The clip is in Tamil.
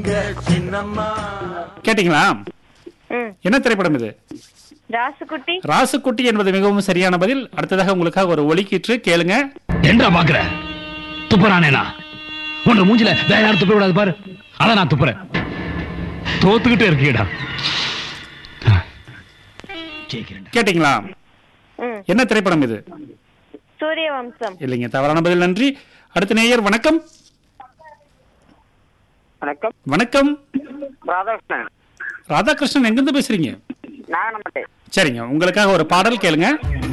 கேட்டீங்களா ம் என்ன திரைப்படம் இது ராசுகுட்டி ராசுக்குட்டி என்பது மிகவும் சரியான பதில் அடுத்ததாக உங்களுக்காக ஒரு ஒலிக்கீற்று கேளுங்க என்றா பாக்குற துப்புறானேனா உன்ற மூஞ்சில வேற யாரும் துப்ப விடாது பாரு அதான் நான் துப்புறேன் தோத்துக்கிட்டே இருக்கீடா ஜெயிக்கிறேன் கேட்டீங்களா ம் என்ன திரைப்படம் இது சூரிய வம்சம் இல்லைங்க தவறான பதில் நன்றி அடுத்த நேயர் வணக்கம் வணக்கம் வணக்கம் ராதாகிருஷ்ணன் ராதாகிருஷ்ணன் எங்கிருந்து பேசுறீங்க நாகனமட்டை சரிங்க உங்களுக்காக ஒரு பாடல் கேளுங்க